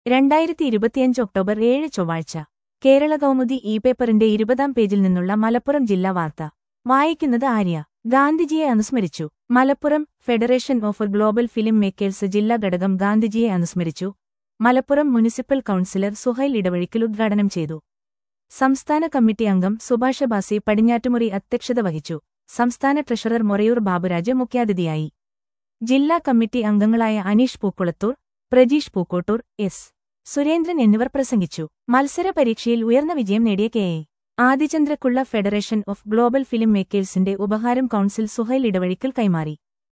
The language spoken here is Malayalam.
രണ്ടായിരത്തി ഇരുപത്തിയഞ്ച് ഒക്ടോബർ ഏഴ് ചൊവ്വാഴ്ച കേരള കൗമുദി ഇ പേപ്പറിന്റെ ഇരുപതാം പേജിൽ നിന്നുള്ള മലപ്പുറം ജില്ലാ വാർത്ത വായിക്കുന്നത് ആര്യ ഗാന്ധിജിയെ അനുസ്മരിച്ചു Malappuram federation of global film makers ജില്ലാ ഘടകം ഗാന്ധിജിയെ അനുസ്മരിച്ചു മലപ്പുറം മുനിസിപ്പൽ കൌൺസിലർ സുഹൈൽ ഇടവഴിക്കൽ ഉദ്ഘാടനം ചെയ്തു സംസ്ഥാന കമ്മിറ്റി അംഗം സുഭാഷ ബാസി പടിഞ്ഞാറ്റുമുറി അധ്യക്ഷത വഹിച്ചു സംസ്ഥാന ട്രഷറർ മൊറയൂർ ബാബുരാജ് മുഖ്യാതിഥിയായി ജില്ലാ കമ്മിറ്റി അംഗങ്ങളായ അനീഷ് പൂക്കുളത്തൂർ പ്രജീഷ് പൂക്കോട്ടൂർ എസ് സുരേന്ദ്രൻ എന്നിവർ പ്രസംഗിച്ചു മത്സര പരീക്ഷയിൽ ഉയർന്ന വിജയം നേടിയ കെ എ ആദിചന്ദ്രക്കുള്ള ഫെഡറേഷൻ ഓഫ് ഗ്ലോബൽ ഫിലിം മേക്കേഴ്സിന്റെ ഉപഹാരം കൌൺസിൽ സുഹൈൽ ഇടവഴിക്കൽ കൈമാറി